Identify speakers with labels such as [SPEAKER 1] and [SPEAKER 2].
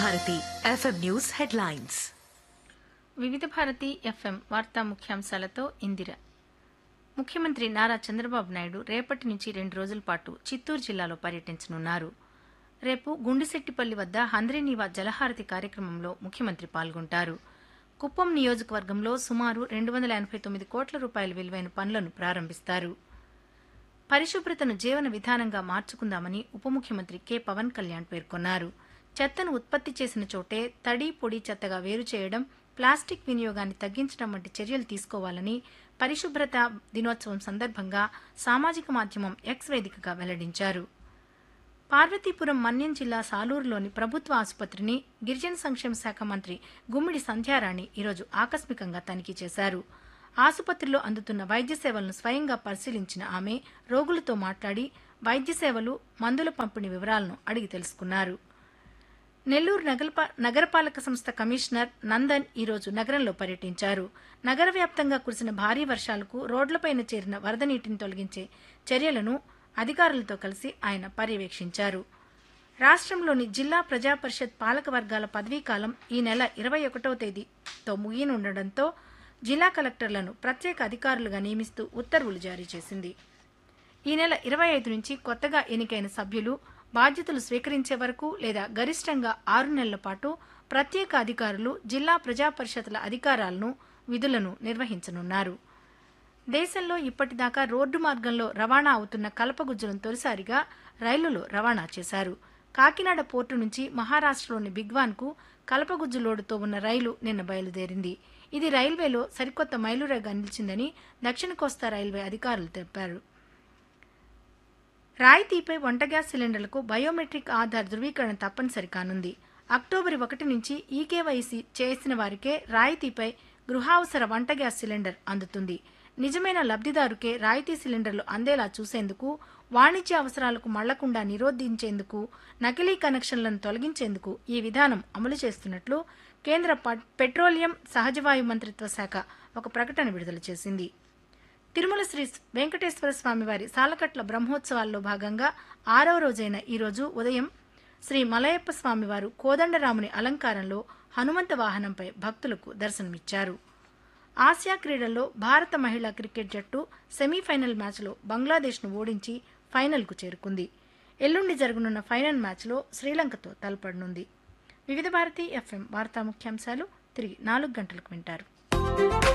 [SPEAKER 1] Bharati FM news headlines
[SPEAKER 2] వివిధ Bharati FM వార్తా ముఖ్యాంశాలతో ఇందిర ముఖ్యమంత్రి నారా చంద్రబాబు నాయుడు రేపటి నుంచి రెండు రోజుల పాటు చిత్తూరు జిల్లాలో పర్యటించనున్నారు రేపు గుండిశెట్టిపల్లి వద్ద హంద్రీనీవా జలహారతి కార్యక్రమంలో ముఖ్యమంత్రి పాల్గొంటారు కుప్పం నియోజకవర్గంలో సుమారు రెండు వందల ఎనభై తొమ్మిది కోట్ల రూపాయల విలువైన పనులను ప్రారంభిస్తారు పరిశుభ్రతను జీవన విధానంగా మార్చుకుందామని ఉప ముఖ్యమంత్రి కె పవన్ కళ్యాణ్ పేర్కొన్నారు చెత్తను ఉత్పత్తి చేసిన చోటే తడి పొడి చెత్తగా వేరు చేయడం ప్లాస్టిక్ వినియోగాన్ని తగ్గించడం వంటి చర్యలు తీసుకోవాలని పరిశుభ్రత దినోత్సవం సందర్భంగా సామాజిక మాధ్యమం ఎక్స్ వేదికగా వెల్లడించారు పార్వతీపురం మన్యం జిల్లా సాలూరులోని ప్రభుత్వ ఆసుపత్రిని గిరిజన సంక్షేమ శాఖ మంత్రి గుమ్మిడి సంధ్యారాణి ఈరోజు ఆకస్మికంగా తనిఖీ చేశారు ఆసుపత్రిలో అందుతున్న వైద్య సేవలను స్వయంగా పరిశీలించిన ఆమె రోగులతో మాట్లాడి వైద్య సేవలు మందుల పంపిణీ వివరాలను అడిగి తెలుసుకున్నారు నెల్లూరు నగరప నగరపాలక సంస్థ కమిషనర్ నందన్ ఈరోజు నగరంలో పర్యటించారు నగర వ్యాప్తంగా కురిసిన భారీ వర్షాలకు రోడ్లపైన చేరిన వరద నీటిని తొలగించే చర్యలను అధికారులతో కలిసి ఆయన పర్యవేక్షించారు రాష్ట్రంలోని జిల్లా ప్రజా పరిషత్ పాలక వర్గాల పదవీకాలం ఈ నెల ఇరవై ఒకటవ తేదీతో ముగియనుండటంతో జిల్లా కలెక్టర్లను ప్రత్యేక అధికారులుగా నియమిస్తూ ఉత్తర్వులు జారీ చేసింది ఈ నెల ఇరవై ఐదు నుంచి కొత్తగా ఎన్నికైన సభ్యులు బాధ్యతలు స్వీకరించే వరకు లేదా గరిష్టంగా ఆరు నెలల పాటు ప్రత్యేక అధికారులు జిల్లా ప్రజా పరిషత్ల అధికారాలను విధులను నిర్వహించనున్నారు దేశంలో ఇప్పటిదాకా రోడ్డు మార్గంలో రవాణా అవుతున్న కలపగుజ్జులను తొలిసారిగా రైలులో రవాణా చేశారు కాకినాడ పోర్టు నుంచి మహారాష్ట్రలోని బిగ్వాన్కు కలపగుజ్జు లోడుతో ఉన్న రైలు నిన్న బయలుదేరింది ఇది రైల్వేలో సరికొత్త మైలురాయిగా నిలిచిందని దక్షిణ కోస్తా రైల్వే అధికారులు తెలిపారు రాయితీపై వంట గ్యాస్ సిలిండర్లకు బయోమెట్రిక్ ఆధార్ ధృవీకరణ తప్పనిసరి కానుంది అక్టోబర్ ఒకటి నుంచి ఈకేవైసీ చేసిన వారికే రాయితీపై గృహావసర వంట గ్యాస్ సిలిండర్ అందుతుంది నిజమైన లబ్ధిదారుకే రాయితీ సిలిండర్లు అందేలా చూసేందుకు వాణిజ్య అవసరాలకు మళ్లకుండా నిరోధించేందుకు నకిలీ కనెక్షన్లను తొలగించేందుకు ఈ విధానం అమలు చేస్తున్నట్లు కేంద్ర ప- పెట్రోలియం సహజవాయు మంత్రిత్వ శాఖ ఒక ప్రకటన విడుదల చేసింది తిరుమల శ్రీ వెంకటేశ్వర స్వామి వారి సాలకట్ల బ్రహ్మోత్సవాల్లో భాగంగా ఆరవ రోజైన ఈరోజు ఉదయం శ్రీ మలయప్ప స్వామివారు కోదండరాముని అలంకారంలో హనుమంత వాహనంపై భక్తులకు దర్శనమిచ్చారు ఆసియా క్రీడల్లో భారత మహిళా క్రికెట్ జట్టు సెమీఫైనల్ మ్యాచ్లో బంగ్లాదేశ్ను ఓడించి ఫైనల్కు చేరుకుంది ఎల్లుండి జరగనున్న ఫైనల్ మ్యాచ్లో శ్రీలంకతో తలపడనుంది వివిధ భారతి ఎఫ్ఎం వార్తా ముఖ్యాంశాలు తిరిగి నాలుగు గంటలకు వింటారు